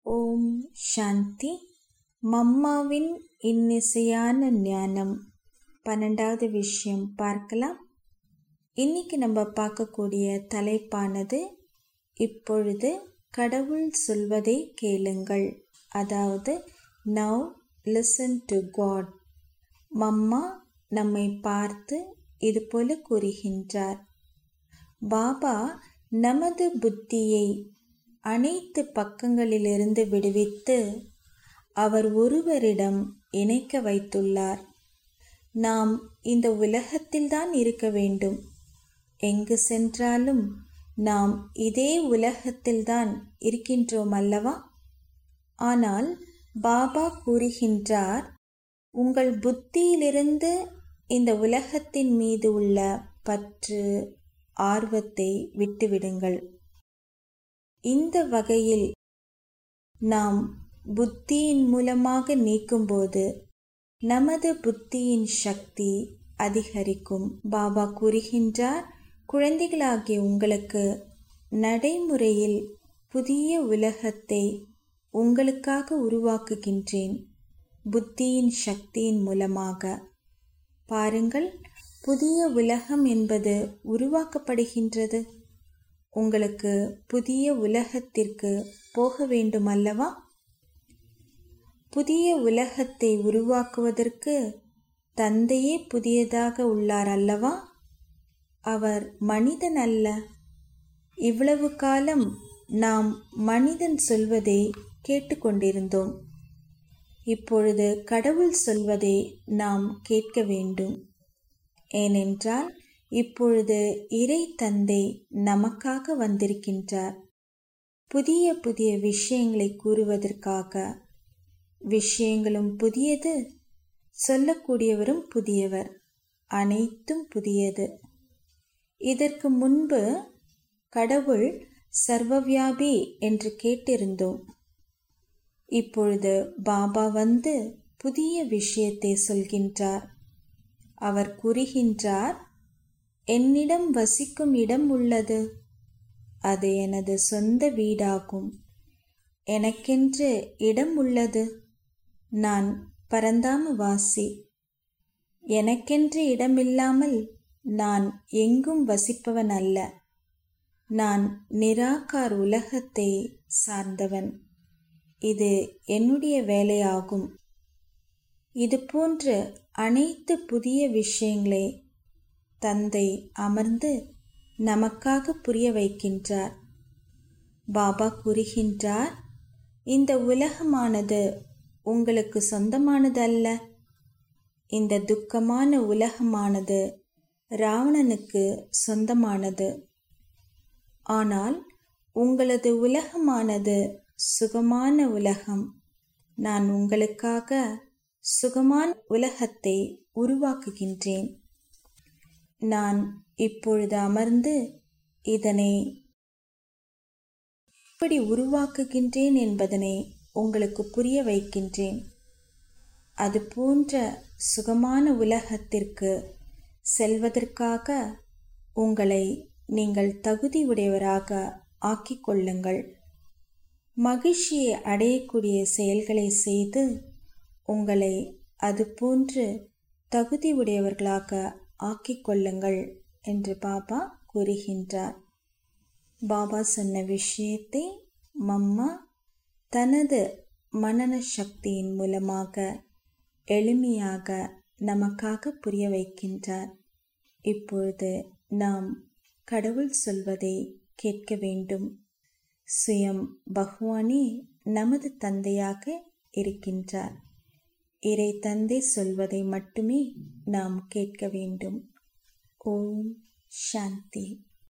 ஓம் சாந்தி மம்மாவின் இன்னிசையான ஞானம் பன்னெண்டாவது விஷயம் பார்க்கலாம் இன்னைக்கு நம்ம பார்க்கக்கூடிய தலைப்பானது இப்பொழுது கடவுள் சொல்வதை கேளுங்கள் அதாவது நவ் லிசன் டு காட் மம்மா நம்மை பார்த்து இது போல கூறுகின்றார் பாபா நமது புத்தியை அனைத்து பக்கங்களிலிருந்து விடுவித்து அவர் ஒருவரிடம் இணைக்க வைத்துள்ளார் நாம் இந்த உலகத்தில்தான் இருக்க வேண்டும் எங்கு சென்றாலும் நாம் இதே உலகத்தில்தான் இருக்கின்றோம் அல்லவா ஆனால் பாபா கூறுகின்றார் உங்கள் புத்தியிலிருந்து இந்த உலகத்தின் மீது உள்ள பற்று ஆர்வத்தை விட்டுவிடுங்கள் இந்த வகையில் நாம் புத்தியின் மூலமாக நீக்கும்போது நமது புத்தியின் சக்தி அதிகரிக்கும் பாபா கூறுகின்றார் குழந்தைகளாகிய உங்களுக்கு நடைமுறையில் புதிய உலகத்தை உங்களுக்காக உருவாக்குகின்றேன் புத்தியின் சக்தியின் மூலமாக பாருங்கள் புதிய உலகம் என்பது உருவாக்கப்படுகின்றது உங்களுக்கு புதிய உலகத்திற்கு போக வேண்டும் அல்லவா புதிய உலகத்தை உருவாக்குவதற்கு தந்தையே புதியதாக உள்ளார் அல்லவா அவர் மனிதன் அல்ல இவ்வளவு காலம் நாம் மனிதன் சொல்வதை கேட்டுக்கொண்டிருந்தோம் இப்பொழுது கடவுள் சொல்வதை நாம் கேட்க வேண்டும் ஏனென்றால் இப்பொழுது இறை தந்தை நமக்காக வந்திருக்கின்றார் புதிய புதிய விஷயங்களை கூறுவதற்காக விஷயங்களும் புதியது சொல்லக்கூடியவரும் புதியவர் அனைத்தும் புதியது இதற்கு முன்பு கடவுள் சர்வவியாபி என்று கேட்டிருந்தோம் இப்பொழுது பாபா வந்து புதிய விஷயத்தை சொல்கின்றார் அவர் கூறுகின்றார் என்னிடம் வசிக்கும் இடம் உள்ளது அது எனது சொந்த வீடாகும் எனக்கென்று இடம் உள்ளது நான் பரந்தாம வாசி எனக்கென்று இடமில்லாமல் நான் எங்கும் வசிப்பவன் அல்ல நான் நிராகார் உலகத்தை சார்ந்தவன் இது என்னுடைய வேலையாகும் இது போன்ற அனைத்து புதிய விஷயங்களை தந்தை அமர்ந்து நமக்காக புரிய வைக்கின்றார் பாபா கூறுகின்றார் இந்த உலகமானது உங்களுக்கு சொந்தமானது அல்ல இந்த துக்கமான உலகமானது ராவணனுக்கு சொந்தமானது ஆனால் உங்களது உலகமானது சுகமான உலகம் நான் உங்களுக்காக சுகமான உலகத்தை உருவாக்குகின்றேன் நான் இப்பொழுது அமர்ந்து இதனை எப்படி உருவாக்குகின்றேன் என்பதனை உங்களுக்கு புரிய வைக்கின்றேன் அது போன்ற சுகமான உலகத்திற்கு செல்வதற்காக உங்களை நீங்கள் தகுதி உடையவராக ஆக்கிக் கொள்ளுங்கள் மகிழ்ச்சியை அடையக்கூடிய செயல்களை செய்து உங்களை அது போன்று தகுதி உடையவர்களாக ஆக்கிக் கொள்ளுங்கள் என்று பாபா கூறுகின்றார் பாபா சொன்ன விஷயத்தை மம்மா தனது மனன சக்தியின் மூலமாக எளிமையாக நமக்காக புரிய வைக்கின்றார் இப்பொழுது நாம் கடவுள் சொல்வதை கேட்க வேண்டும் சுயம் பகவானே நமது தந்தையாக இருக்கின்றார் இறை தந்தை சொல்வதை மட்டுமே நாம் கேட்க வேண்டும் ஓம் சாந்தி